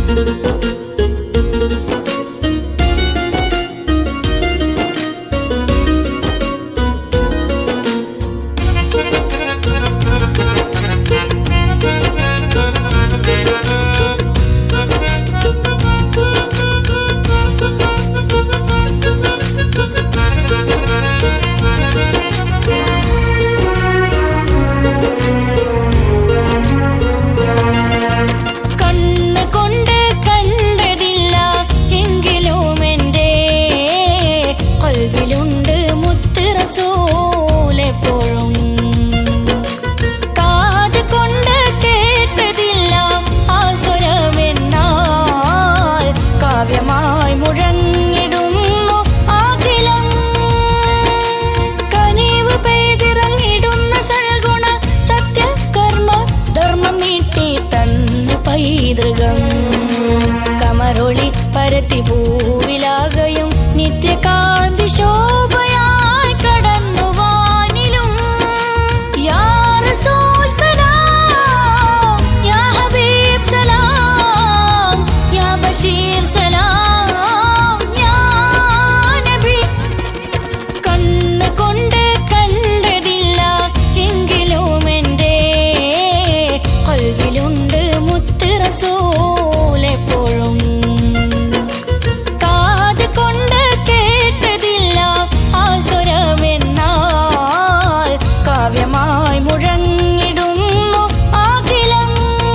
കണ്ണ് കൊണ്ട് കണ്ടതില്ല എങ്കിലും എൻ്റെ കൽവിലുണ്ട് മുത്ത് റസൂലെപ്പോഴും കാത് കൊണ്ട് കേട്ടതില്ല ആ സ്വരമെന്നാൽ കാവ്യമായി മുഴങ്ങിടുന്നു ആകിലം കനിവ് പെയ്തിറങ്ങിടുന്ന സൽഗുണ സത്യകർമ്മ ധർമ്മം നീട്ടി തന്നു പൈതൃകം കമറൊളി പരത്തി പൂവിലാകയും നിത്യകാന്തി ശോഭയായി കടന്നു വാനിലും യാ റസൂൽ സലാം യാ ഹബീബ് സലാം യാ ബഷീർ സലാം യാ നബി കണ്ണ് കൊണ്ട് കണ്ടതില്ല എങ്കിലും എൻ്റെ കൽവിലുണ്ട് മുത്ത് റസൂലെപ്പോഴും കാത് കൊണ്ട് കേട്ടതില്ല ആ സ്വരമെന്നാൽ കാവ്യമായി മുഴങ്ങിടുന്നു ആകിലം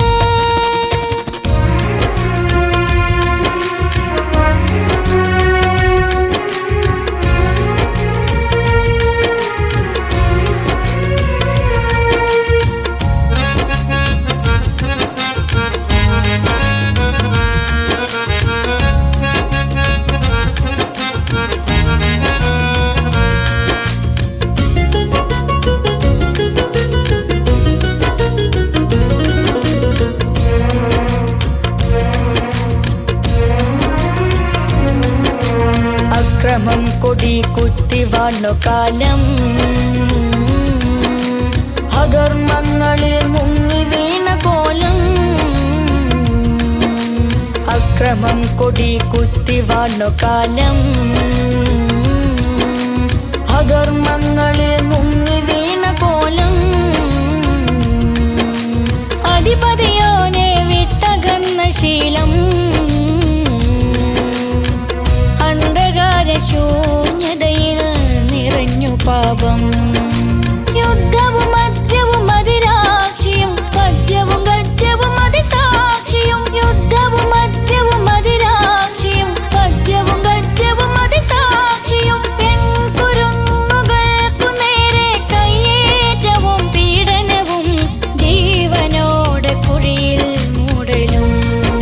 അക്രമം കൊടി കുത്തി വന്നു കാലം അധർമ്മങ്ങളിൽ മുങ്ങി വീണ കോലം അക്രമം കൊടി കുത്തി വന്നു കാലം അധർമ്മങ്ങളിൽ മുങ്ങി വീണ കോലം അധിപതിയോനെ വിട്ടകന്ന ശീലം അന്ധകാര ശൂന്യതയിൽ നിറഞ്ഞു പാപം യുദ്ധവും മദ്യവും അതിരാക്ഷിയും പദ്യവും ഗദ്യവും അതിസാക്ഷിയും യുദ്ധവും മദ്യവും അതിരാക്ഷിയും പദ്യവും ഗദ്യവും അതിസാക്ഷിയും പെൺകുരുന്നുകൾക്കു നേരെ കയ്യേറ്റവും പീഡനവും ജീവനോടെ കുഴിയിൽ മൂടലും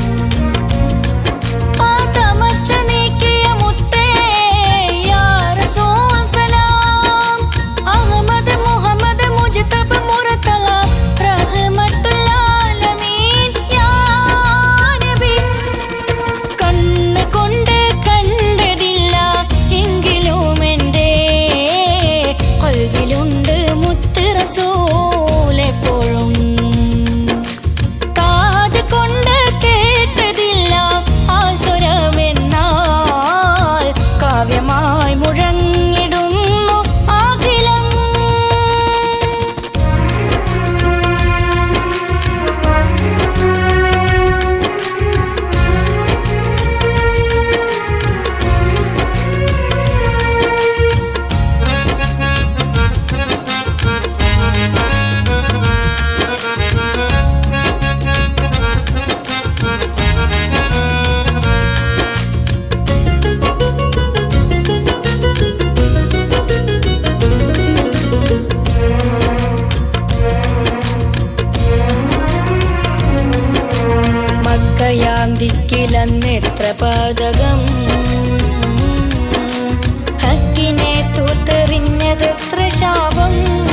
ആ തമസ് നീക്കിയ മുത്തേ യാ റസൂൽ സലാം അഹ്മദ് മുഹമ്മദ് മുജ്തബ മുർത്തല റഹ്മത്തുൽ ആലമീൻ യാ നബി കണ്ണ് കൊണ്ട് കണ്ടതില്ല എങ്കിലും എൻ്റെ കൽവിലുണ്ട് മുത്ത് റസൂലെപ്പോഴും കാത് കൊണ്ട് കേട്ടതില്ല ആ സ്വരമെന്നാൽ കാവ്യമായി മുഴങ്ങിടുന്നു ആകിലം മക്കയാം ദിക്കിലെന്നെത്ര പാതകം ഹക്കിനെ തൂത്തെറിഞ്ഞതെത്ര ശാപം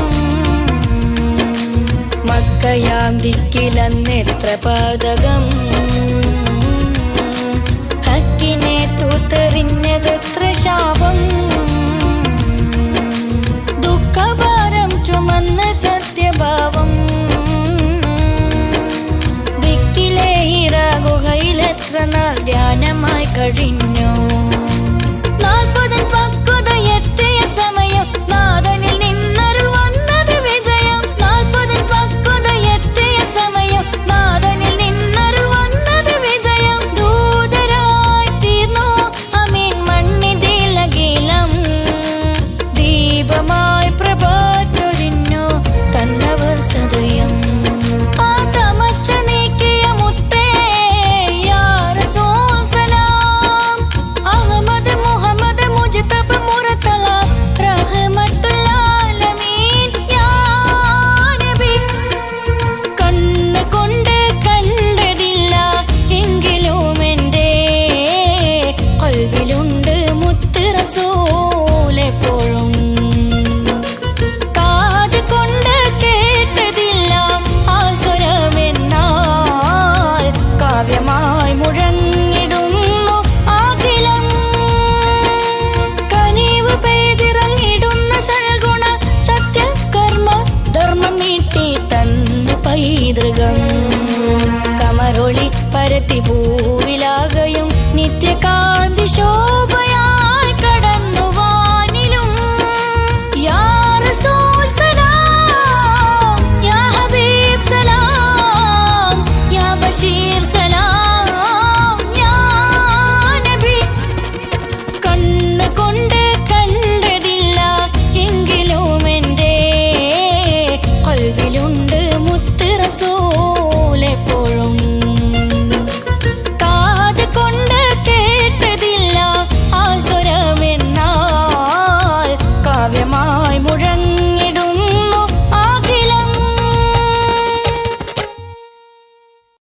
മക്കയാം ദിക്കിലെന്നെത്ര പാതകം ഹക്കിനെ തൂത്തെറിഞ്ഞതെത്ര ശാപം ദുഃഖഭാരം ചുമന്ന് സത്യഭാവം ദിക്കിലെ ഇറ ഗുഹയിലെത്ര കഴിഞ്ഞു നാൽപ്പതിൻ പക്വത എത്തിയ സമയം നാഥനിൽ നിന്നരുൾ വന്നത് വിജയം നാൽപ്പതിൻ പക്വത എത്തിയ സമയം നാഥനിൽ നിന്നരുൾ വന്നത് വിജയം ദൂതരായി തീർന്നു അമീൻ മണ്ണിതിലകിലം ദീപമായി പ്രഭാറ്റൊരിഞ്ഞു തന്നവർ സദയം ആ തമസ് നീക്കിയ മുത്തേ യാ റസൂൽ സലാം അഹമ്മദ് മുഹമ്മദ് മുജ്തബ മുർത്തല റഹ്മത്തുൽ ആലമീൻ യാ നബി കണ്ണ് കൊണ്ട് കണ്ടതില്ല എങ്കിലും എൻ്റെ കൽവിലുണ്ട് മുത്ത് റസൂലെപ്പോഴും കാത് കൊണ്ട് കേട്ടതില്ല ആ സ്വരമെന്നാൽ കാവ്യമായി മുഴങ്ങിടുന്നു ആകിലം കനിവ് പെയ്തിറങ്ങിടുന്ന സൽഗുണ സത്യകർമ്മ ധർമ്മം നീട്ടി തന്നു പൈതൃകം കമറൊളി പരത്തി ഭൂവിലാകയും നിത്യകാന്തി ശോഭയായി കടന്നു വാനിലും യാ റസൂൽ സലാം യാ ഹബീബ് സലാം യാ ബഷീർ സലാം